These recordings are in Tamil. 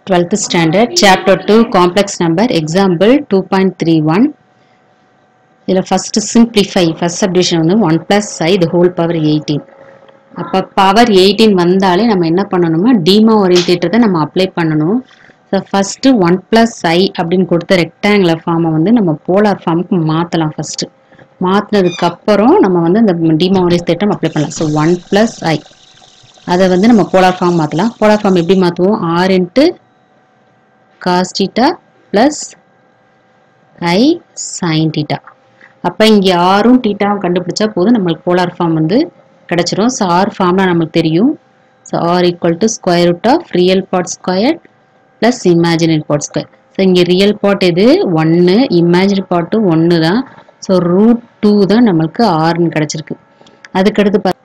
12th standard chapter 2 complex number example 2.31 இதில் ஃபஸ்ட்டு சிம்பிளிஃபை ஃபஸ்ட் சப்டிவிஷன் வந்து one plus I the whole power eighteen அப்போ பவர் எயிட்டீன் வந்தாலே நம்ம என்ன பண்ணணுமா டீமா ஓரியன்டேட்டத்தை நம்ம அப்ளை பண்ணணும் so first one plus I அப்படின்னு கொடுத்த ரெக்டாங்குலர் ஃபார்மை வந்து நம்ம போலார் ஃபார்முக்கு மாற்றலாம் ஃபஸ்ட்டு மாற்றினதுக்கப்புறம் நம்ம வந்து இந்த டீமா ஓரியன்டேட்டை அப்ளை பண்ணலாம் ஸோ ஒன் ப்ளஸ் ஐ அதை வந்து நம்ம போலார் ஃபார்ம் மாற்றலாம் போலார் ஃபார்ம் எப்படி மாற்றுவோம் ஆர் இன்ட்டு காஸ்டீட்டா ப்ளஸ் ஐ சைன் டீட்டா அப்போ இங்கே ஆரும் டீட்டாவும் கண்டுபிடிச்சா போதும் நம்மளுக்கு போலார் ஃபார்ம் வந்து கிடச்சிரும் ஸோ ஆர் ஃபார்ம்லாம் நம்மளுக்கு தெரியும் so r equal to square root of real part square plus imaginary part square so இங்கே ரியல் பார்ட் எது ஒன்று இமேஜினரி பார்ட்டும் ஒன்று தான் ஸோ ரூட் டூ தான் நம்மளுக்கு ஆர்னு கிடச்சிருக்கு அதுக்கடுத்து பா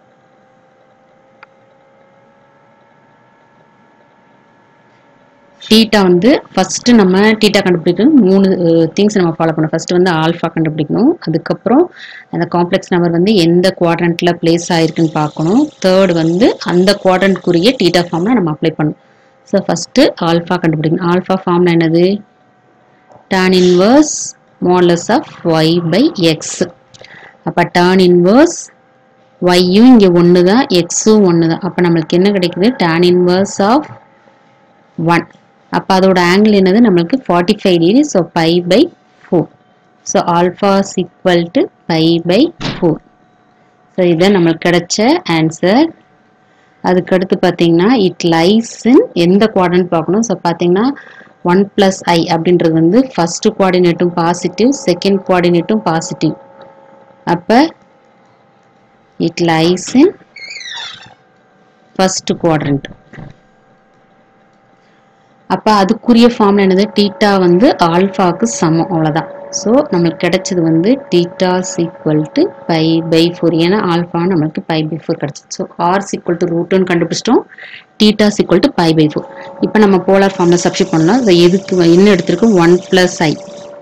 டீட்டா வந்து ஃபஸ்ட்டு நம்ம டீட்டா கண்டுபிடிக்கணும் மூணு திங்ஸ் நம்ம ஃபாலோ பண்ணணும் ஃபஸ்ட்டு வந்து ஆல்ஃபா கண்டுபிடிக்கணும் அதுக்கப்புறம் அந்த காம்ப்ளெக்ஸ் நம்பர் வந்து எந்த குவாட்ரண்ட்டில் பிளேஸ் ஆயிருக்குன்னு பார்க்கணும் தேர்ட் வந்து அந்த குவாட்ரண்ட்க்குரிய டீட்டா ஃபார்மில் நம்ம அப்ளை பண்ணணும் ஸோ ஃபஸ்ட்டு ஆல்ஃபா கண்டுபிடிக்கணும் ஆல்ஃபா ஃபார்மில் என்னது tan inverse modulus of y by x அப்போ டான் இன்வர்ஸ் ஒய்யும் இங்கே ஒன்று தான் எக்ஸும் ஒன்று தான் அப்போ நம்மளுக்கு என்ன கிடைக்குது டான் இன்வர்ஸ் ஆஃப் ஒன் அப்போ அதோட ஆங்கிள் என்னது நம்மளுக்கு forty five degree so pi by four so alpha equal to pi by four so இதுதான் நம்மளுக்கு கிடைச்ச ஆன்சர் அதுக்கடுத்து பார்த்தீங்கன்னா இட் லைஸ் இன் எந்த குவாட்ரண்ட் பார்க்கணும் ஸோ பார்த்தீங்கன்னா ஒன் ப்ளஸ் ஐ அப்படின்றது வந்து ஃபஸ்ட்டு குவாடினேட்டும் பாசிட்டிவ் செகண்ட் குவாடினேட்டும் பாசிட்டிவ் அப்போ it lies in first quadrant அப்போ அதுக்குரிய ஃபார்ம்ல என்னது டீட்டா வந்து ஆல்ஃபாவுக்கு சமம் அவ்வளோதான் ஸோ நம்மளுக்கு கிடைச்சது வந்து theta equal to pi by four ஏன்னா ஆல்ஃபா நம்மளுக்கு பை பை ஃபோர் கிடச்சிது ஸோ ஆர் சீக்வல் டு ரூட்டுன்னு கண்டுபிடிச்சிட்டோம் theta equal to pi by four இப்போ நம்ம போலார் ஃபார்மில் சப்ஸ்டிட் பண்ணலாம் அதை எதுக்கு என்ன எடுத்திருக்கோம் one plus i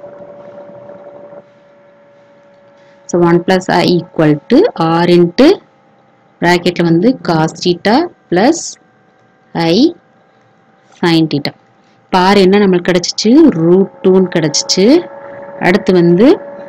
so one plus i equal to r into ப்ராக்கெட்டில் வந்து காஸ் டீட்டா ப்ளஸ் ஐ சைன் டீட்டா பார் என்ன நம்மளுக்கு கிடச்சிச்சு ரூட் டூன்னு கிடச்சிச்சு அடுத்து வந்து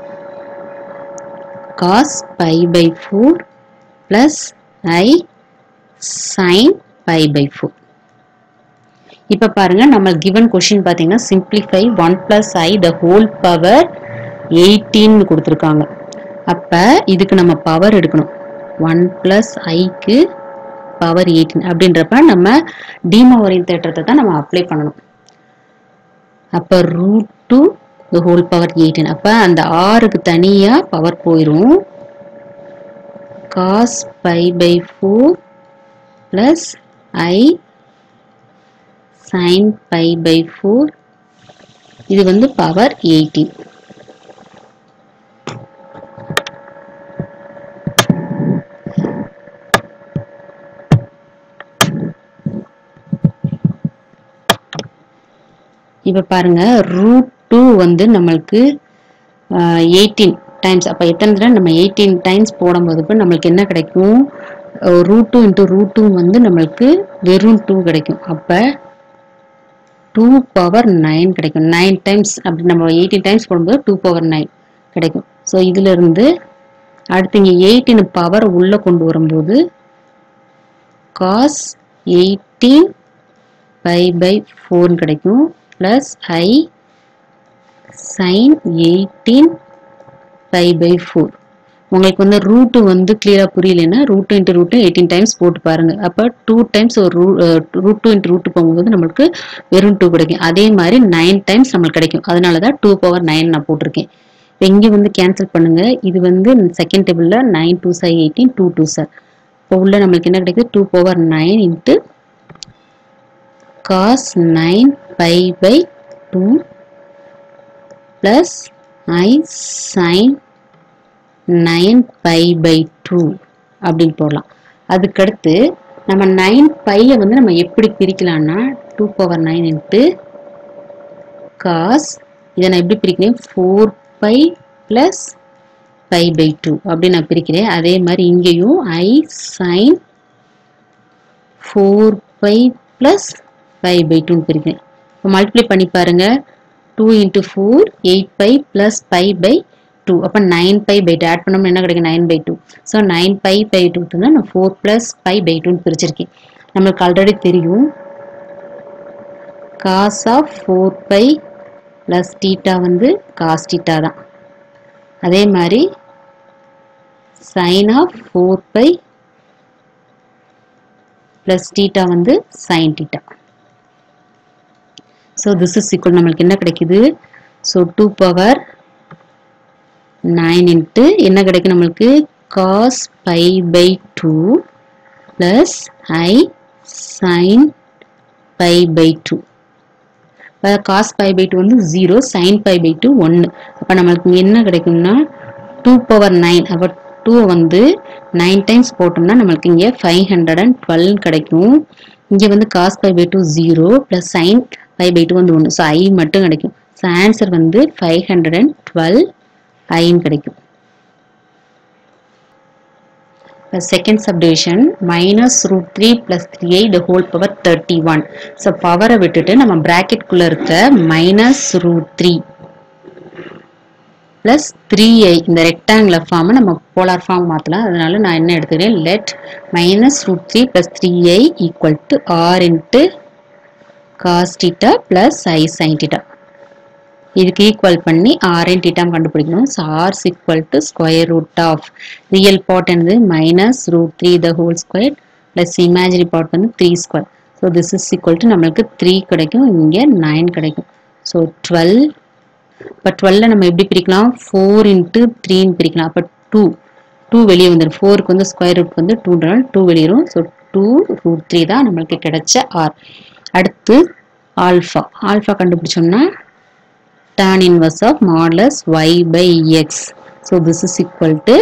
cos pi by four plus I sin pi by four இப்போ பாருங்க நம்ம கிவன் கொஷின் பார்த்தீங்கன்னா simplify one plus I the whole power எயிட்டீன்னு கொடுத்துருக்காங்க அப்போ இதுக்கு நம்ம பவர் எடுக்கணும் ஒன் ப்ளஸ் ஐக்கு பவர் எயிட்டீன் அப்படின்றப்ப நம்ம டீமா தேட்டத்தை தான் நம்ம அப்ளை பண்ணணும் அப்போ root two the whole power eighteen அப்போ அந்த ஆறுக்கு தனியாக பவர் போயிடும் cos pi by four plus I sin pi by four இது வந்து பவர் எயிட்டீன் இப்போ பாருங்க ரூட் டூ வந்து நம்மளுக்கு எயிட்டீன் டைம்ஸ் அப்போ எத்தனை தடவை நம்ம எயிட்டீன் டைம்ஸ் போடும்போது இப்போ நம்மளுக்கு என்ன கிடைக்கும் root two into root two வந்து நம்மளுக்கு வெறும் டூ கிடைக்கும் அப்போ டூ பவர் நைன் கிடைக்கும் நைன் டைம்ஸ் அப்படி நம்ம எயிட்டீன் டைம்ஸ் போடும்போது டூ பவர் நைன் கிடைக்கும் ஸோ இதிலிருந்து அடுத்து இங்கே எயிட்டீன் பவர் உள்ளே கொண்டு வரும்போது காஸ் எயிட்டீன் பை பை ஃபோர்னு கிடைக்கும் plus I sin eighteen pi by four உங்களுக்கு வந்து ரூட்டு வந்து கிளியராக புரியலன்னா root into root eighteen times போட்டு பாருங்க அப்போ டூ டைம்ஸ் ஒரு ரூ ரூட் டூ இன்ட்டு ரூட்டு போகும்போது நம்மளுக்கு வெறும் டூ கிடைக்கும் அதே மாதிரி நைன் டைம்ஸ் நம்மளுக்கு கிடைக்கும் அதனால தான் டூ பவர் நைன் நான் போட்டிருக்கேன் இப்போ இங்கே வந்து கேன்சல் பண்ணுங்க இது வந்து செகண்ட் டேபிளில் nine twos are eighteen two twos are இப்போ உள்ள நம்மளுக்கு என்ன கிடைக்குது two power nine into cos 9 pi by 2 plus i sin 9 pi by 2 அப்படின்னு போடலாம் அதுக்கடுத்து நம்ம நைன் பையை வந்து நம்ம எப்படி பிரிக்கலாம்னா two power nine into cos இதை நான் எப்படி பிரிக்கிறேன் four pi plus pi by two அப்படி நான் பிரிக்கிறேன் அதே மாதிரி இங்கேயும் i sin four pi plus pi by டூன்னு பிரிக்கிறேன் இப்போ மல்டிப்ளை பண்ணி பாருங்க two into four eight pi plus pi by two அப்போ nine pi by two add பண்ணோம்னா என்ன கிடைக்கும் nine pi two so nine pi by two தான் நான் ஃபோர் ப்ளஸ் பை பை டூன்னு பிரிச்சிருக்கேன் நம்மளுக்கு ஆல்ரெடி தெரியும் cos of four pi plus theta வந்து காஸ் டீட்டா தான் அதே மாதிரி sin of four pi plus theta வந்து sin theta so this is equal நம்மளுக்கு என்ன கிடைக்குது so two power nine into என்ன கிடைக்கும் நம்மளுக்கு cos pi by two plus I sin pi by two இப்போ காஸ் பை பை டூ வந்து zero sin pi by two ஒன்று அப்போ நம்மளுக்கு இங்கே என்ன கிடைக்கும்னா டூ பவர் நைன் அப்போ டூ வந்து நைன் டைம்ஸ் போட்டோம்னா நம்மளுக்கு இங்கே ஃபைவ் ஹண்ட்ரட் அண்ட் டுவெல் கிடைக்கும் இங்கே வந்து cos pi by two zero plus sin pi by two வந்து ஒன்று ஸோ ஐ மட்டும் கிடைக்கும் ஸோ ஆன்சர் வந்து ஃபைவ் ஹண்ட்ரட் அண்ட் டுவெல் ஐன்னு கிடைக்கும் second subdivision minus root three plus three i the whole power thirty one so பவரை விட்டுட்டு நம்ம ப்ராக்கெட்குள்ளே இருக்க minus root three plus three i இந்த ரெக்டாங்குலர் ஃபார்மை நம்ம போலார் ஃபார்ம் மாற்றலாம் அதனால நான் என்ன எடுத்துக்கிறேன் let minus root three plus three i equal to r into cos theta plus I sign theta இதுக்கு ஈக்குவல் பண்ணி ஆர்என் டீட்டாம் கண்டுபிடிக்கணும் so r's equal to square root of real part என்னது minus root three the whole square plus imaginary part வந்து three square so this is equal to நம்மளுக்கு த்ரீ கிடைக்கும் இங்கே நைன் கிடைக்கும் ஸோ டுவெல் இப்போ டுவெல்ல நம்ம எப்படி பிரிக்கலாம் ஃபோர் இன்ட்டு த்ரீன்னு பிரிக்கலாம் அப்போ டூ டூ வெளியே வந்துடும் ஃபோருக்கு வந்து ஸ்கொயர் ரூட் வந்து டூன்றனால டூ வெளியிடும் ஸோ டூ ரூட் த்ரீ தான் நம்மளுக்கு கிடைச்ச ஆர் அடுத்து ஆல்ஃபா ஆல்ஃபா கண்டுபிடிச்சோம்னா tan inverse of modulus y by x. So this is equal to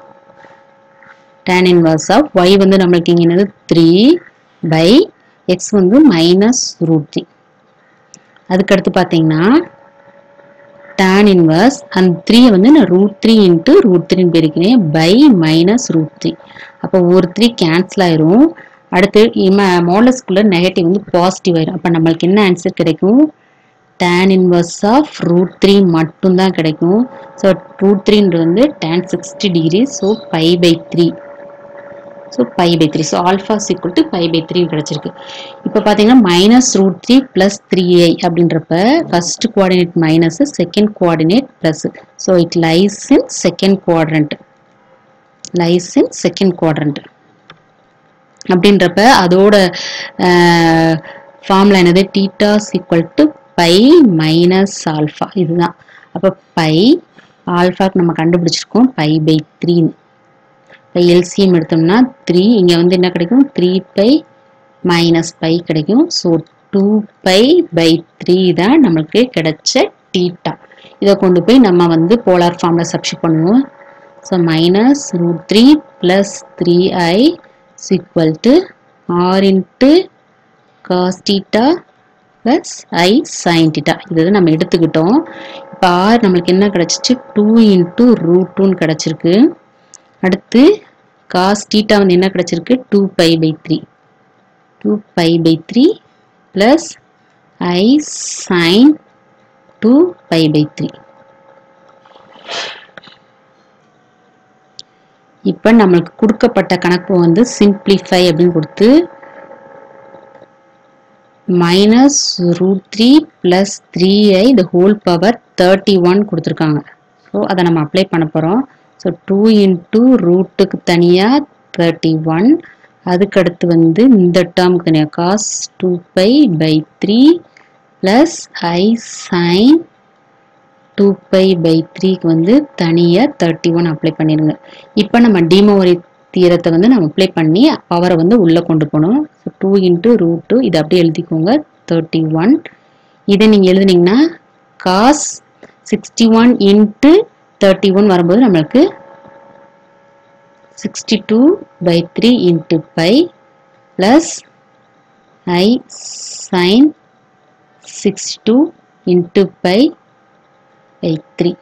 tan inverse of y வந்து நம்மளுக்கு இங்க என்னது 3 by x வந்து minus root 3. அதுக்கடுத்து பார்த்தீங்கன்னா tan inverse அந்த 3 வந்து நான் root 3 into root 3 பிரிக்கிறேன் by minus root 3. அப்போ ஒரு 3 கேன்சல் ஆயிரும் அடுத்து இம மாடலஸ்குள்ள நெகட்டிவ் வந்து பாசிட்டிவ் ஆயிரும் அப்போ நம்மளுக்கு என்ன ஆன்சர் கிடைக்கும் tan inverse of root three மட்டும்தான் கிடைக்கும் ஸோ ரூட் த்ரீன்றது வந்து tan sixty degree so pi by three so pi by three so alpha equal to pi by three கிடச்சிருக்கு இப்போ பார்த்தீங்கன்னா minus root three plus three i அப்படின்றப்ப first coordinate minus second coordinate plus so it lies in second quadrant lies in second quadrant அப்படின்றப்ப அதோட ஃபார்முலா என்னது theta's equal to pi minus alpha இதுதான் அப்போ பை ஆல்ஃபாக்கு நம்ம கண்டுபிடிச்சிருக்கோம் பை பை த்ரீன்னு இப்போ எல்சிஎம் எடுத்தோம்னா த்ரீ இங்கே வந்து என்ன கிடைக்கும் த்ரீ பை மைனஸ் பை கிடைக்கும் so two pi by three தான் நம்மளுக்கு கிடைச்ச டீட்டா இதை கொண்டு போய் நம்ம வந்து போலார் ஃபார்மில் சப்ஸ்டிட் பண்ணுவோம் so minus root three plus three i equal to r into cos theta plus I sign theta இது நம்ம எடுத்துக்கிட்டோம் இப்போ ஆர் நம்மளுக்கு என்ன கிடச்சிச்சு டூ இன்ட்டு ரூட் டூன்னு கிடச்சிருக்கு அடுத்து காஸ் டீட்டா வந்து என்ன கிடச்சிருக்கு two pi by three two pi by three plus I sin two pi by three இப்போ நம்மளுக்கு கொடுக்கப்பட்ட கணக்கு வந்து சிம்பிளிஃபை அப்படின்னு கொடுத்து minus root three plus three i the whole power thirty one கொடுத்துருக்காங்க ஸோ அதை நம்ம அப்ளை பண்ண போகிறோம் ஸோ டூ இன்ட்டு ரூட்டுக்கு தனியாக தேர்ட்டி ஒன் அதுக்கடுத்து வந்து இந்த டேர்முக்கு தனியாக cos two pi by three plus I sin two pi by த்ரீக்கு வந்து தனியாக தேர்ட்டி ஒன் அப்ளை பண்ணிடுங்க இப்போ நம்ம டிமோவரி தீரத்தை வந்து நம்ம அப்ளை பண்ணி பவரை வந்து உள்ளே கொண்டு போகணும் so two into root two இதை அப்படியே எழுதிக்கோங்க தேர்ட்டி ஒன் இதை நீங்கள் எழுதுனீங்கன்னா cos sixty one into thirty one வரும்போது நம்மளுக்கு sixty two by three into pi plus I sin sixty two into pi by three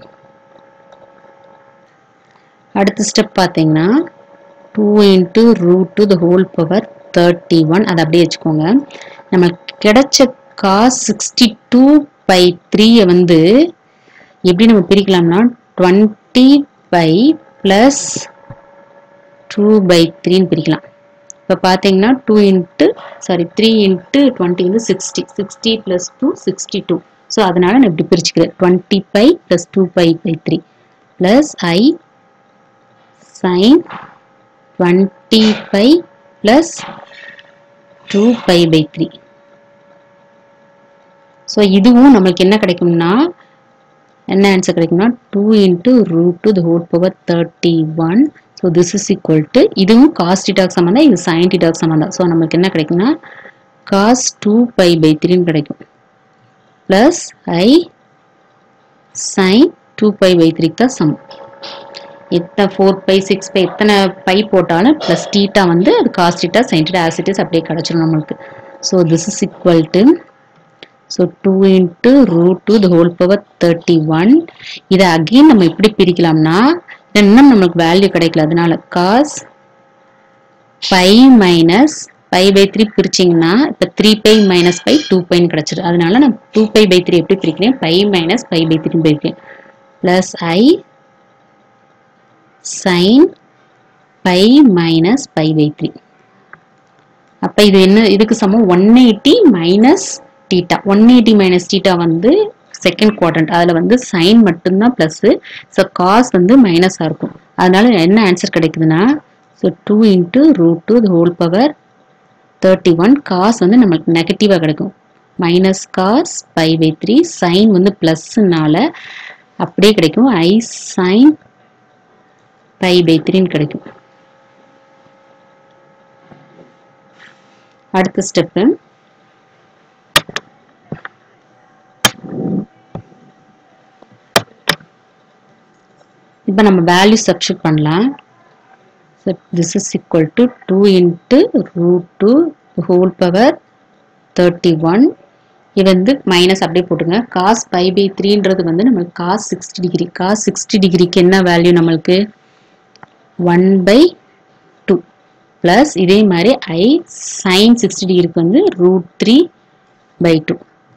அடுத்த ஸ்டெப் பார்த்தீங்கன்னா two into root two the whole power thirty one அதை அப்படியே வச்சுக்கோங்க நம்மளுக்கு கிடைச்ச காஸ் சிக்ஸ்டி டூ பை த்ரீயை வந்து எப்படி நம்ம பிரிக்கலாம்னா twenty pi plus two pi த்ரீன்னு பிரிக்கலாம் இப்போ பார்த்தீங்கன்னா two into sorry three into twenty வந்து sixty sixty plus two sixty two so அதனால் நான் இப்படி பிரிச்சுக்கிறேன் twenty pi plus two pi by three plus I sin twenty pi plus two pi by three so இதுவும் நம்மளுக்கு என்ன கிடைக்கும்னா என்ன ஆன்சர் கிடைக்கும்னா two into root two the whole power thirty one so this is equal to இதுவும் காஸ் டீட்டாக் சம்மந்தம் இது சைன் டீட்டாக் சம்மந்தம் ஸோ நம்மளுக்கு என்ன கிடைக்கும்னா காஸ் டூ பை பை த்ரீன்னு கிடைக்கும் plus I sin two pi by த்ரீக்கு தான் சமம் எத்தனை ஃபோர் பை சிக்ஸ் பை எத்தனை பை போட்டாலும் ப்ளஸ் டீட்டா வந்து அது cos theta sin theta as it is அப்படியே கிடச்சிரும் நம்மளுக்கு so this is equal to so two into root two the whole power thirty one இதை அகெயின் நம்ம எப்படி பிரிக்கலாம்னா இன்னும் நம்மளுக்கு வேல்யூ கிடைக்கல அதனால cos pi minus pi by three பிரிச்சிங்கன்னா இப்போ three pi minus by two பைன்னு கிடச்சிரு அதனால நான் டூ பை பை த்ரீ எப்படி பிரிக்கிறேன் pi minus pi by three பிரிக்கிறேன் plus I sin pi minus pi by three அப்போ இது என்ன இதுக்கு சமம் one eighty minus theta one eighty minus theta வந்து செகண்ட் குவாட்ரண்ட் அதில் வந்து சைன் மட்டும்தான் ப்ளஸ்ஸு ஸோ காஸ் வந்து மைனஸாக இருக்கும் அதனால என்ன ஆன்சர் கிடைக்குதுன்னா so two into root two whole power thirty one cos வந்து நம்மளுக்கு நெகட்டிவாக கிடைக்கும் minus cos pi by three sin வந்து ப்ளஸ்னால அப்படியே கிடைக்கும் ஐ சைன் பை பை த்ரீன்னு கிடைக்கும் அடுத்த ஸ்டெப்பு இப்போ நம்ம வேல்யூ சப்ஸ்டியூட் பண்ணலாம் so this is equal to two into root two whole power thirty one இது வந்து மைனஸ் அப்படியே போட்டுங்க காஸ் பை பை த்ரீன்றது வந்து நம்மளுக்கு cos sixty degree cos sixty டிகிரிக்கு என்ன வேல்யூ நம்மளுக்கு ஒன் பை டூ ப்ளஸ் இதே மாதிரி ஐ சைன் சிக்ஸ்டி டிகிரிக்கு வந்து ரூட் த்ரீ பை டூ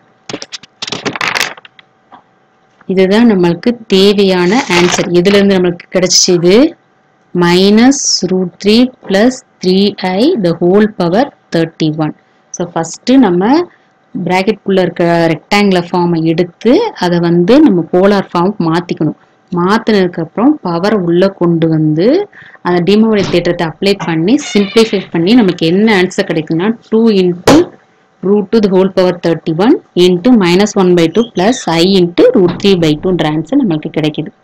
இதுதான் நம்மளுக்கு தேவையான ஆன்சர் இதுலேருந்து நம்மளுக்கு கிடைச்சிச்சு இது minus root three plus three i the whole power thirty one so first நம்ம ப்ராக்கெட்குள்ளே இருக்கிற ரெக்டாங்குலர் ஃபார்மை எடுத்து அதை வந்து நம்ம போலார் ஃபார்ம் மாற்றிக்கணும் மாற்றினதுக்கப்புறம் பவரை உள்ளே கொண்டு வந்து அந்த டிமோவரி தேட்டத்தை அப்ளை பண்ணி சிம்பிளிஃபை பண்ணி நமக்கு என்ன ஆன்சர் கிடைக்குன்னா two into root to the whole power 31 into minus 1 by 2 plus i into root 3 by 2 ன்ற ஆன்சர் நம்மளுக்கு கிடைக்குது